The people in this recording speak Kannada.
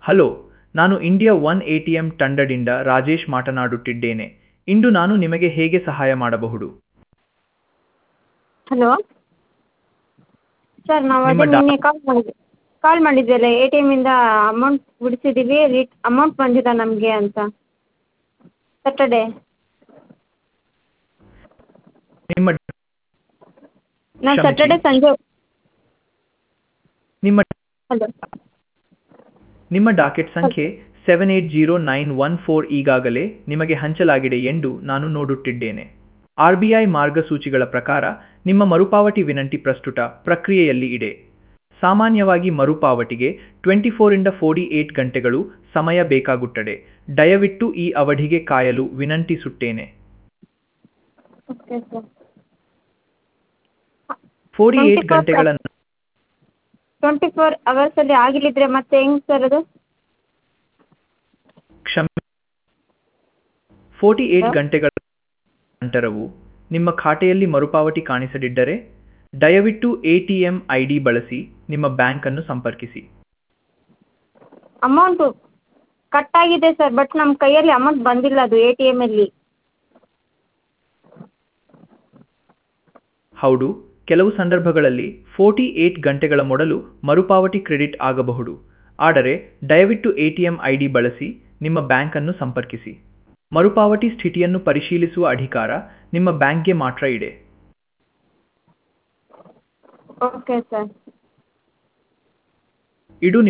ಹಲೋ ನಾನು India One A T M ತಂಡದಿಂದ ರಾಜೇಶ್ ಮಾತನಾಡುತ್ತಿದ್ದೇನೆ ಇಂದು ನಾನು ನಿಮಗೆ ಹೇಗೆ ಸಹಾಯ ಮಾಡಬಹುದು ಹಲೋ ಸರ್ ನಾವು ನಿಮ್ಮ ಅದೇ ಡಾ- ನಿನ್ನೆ ಕಾಲ್ ಮಾಡಿದ್ದೆ ಕಾಲ್ ಮಾಡಿದ್ವಲ್ಲ ಎ ಟಿ ಎಮ್ಮಿಂದ ಅಮೌಂಟ್ ಬಿಡಿಸಿದ್ದೀವಿ ರಿ ಅಮೌಂಟ್ ಬಂದಿಲ್ಲ ನಮಗೆ ಅಂತ ಸ್ಯಾಟರ್ಡೇ ನಿಮ್ಮ ನಾನು ಕ್ಷಮಿಸಿ. ಸ್ಯಾಟರ್ಡೇ ಸಂಜೆ ನಿಮ್ಮ ಹಲೋ ನಿಮ್ಮ ಡಾಕೆಟ್ ಸಂಖ್ಯೆ seven eight zero nine one four ಈಗಾಗಲೇ ನಿಮಗೆ ಹಂಚಲಾಗಿದೆ ಎಂದು ನಾನು ನೋಡುತ್ತಿದ್ದೇನೆ ಆರ್ ಬಿ ಐ ಮಾರ್ಗಸೂಚಿಗಳ ಪ್ರಕಾರ ನಿಮ್ಮ ಮರುಪಾವತಿ ವಿನಂತಿ ಪ್ರಸ್ತುತ ಪ್ರಕ್ರಿಯೆಯಲ್ಲಿ ಇದೆ ಸಾಮಾನ್ಯವಾಗಿ ಮರುಪಾವತಿಗೆ ಟ್ವೆಂಟಿ ಫೋರಿಂದ ಫೋರ್ಟಿ ಏಟ್ ಗಂಟೆಗಳು ಸಮಯ ಬೇಕಾಗುತ್ತದೆ ದಯವಿಟ್ಟು ಈ ಅವಧಿಗೆ ಕಾಯಲು ವಿನಂತಿಸುತ್ತೇನೆ ಓಕೆ ಸರ್ ಫೋರ್ಟಿ ಏಟ್ 24 ಗಂಟೆಗಳ ಟ್ವೆಂಟಿ ಫೋರ್ ಅವರ್ಸಲ್ಲಿ ಆಗಿಲ್ಲಿದ್ರೆ ಮತ್ತೆ ಹೆಂಗೆ ಸರ್ ಅದು ಕ್ಷಮೆ ಫೋರ್ಟಿ ಏಟ್ ಹಾ? ಗಂಟೆಗಳ ನಂತರವೂ ನಿಮ್ಮ ಖಾತೆಯಲ್ಲಿ ಮರುಪಾವತಿ ಕಾಣಿಸದಿದ್ದರೆ ದಯವಿಟ್ಟು A T M I D ಬಳಸಿ ನಿಮ್ಮ ಬ್ಯಾಂಕನ್ನು ಸಂಪರ್ಕಿಸಿ ಅಮೌಂಟು ಕಟ್ ಆಗಿದೆ ಸರ್ ಬಟ್ ನಮ್ಮ ಕೈಯಲ್ಲಿ ಅಮೌಂಟ್ ಬಂದಿಲ್ಲ ಅದು ಎ ಟಿ ಎಮ್ಮಲ್ಲಿ ಹೌದು ಕೆಲವು ಸಂದರ್ಭಗಳಲ್ಲಿ ಫೋರ್ಟಿ ಏಟ್ ಗಂಟೆಗಳ ಮೊದಲು ಮರುಪಾವತಿ ಕ್ರೆಡಿಟ್ ಆಗಬಹುದು ಆದರೆ ದಯವಿಟ್ಟು A T M I D ಬಳಸಿ ನಿಮ್ಮ ಬ್ಯಾಂಕನ್ನು ಸಂಪರ್ಕಿಸಿ ಮರುಪಾವತಿ ಸ್ಥಿತಿಯನ್ನು ಪರಿಶೀಲಿಸುವ ಅಧಿಕಾರ ನಿಮ್ಮ ಬ್ಯಾಂಕ್ಗೆ ಮಾತ್ರ ಇದೆ ಓಕೆ ಸರ್ ಇದು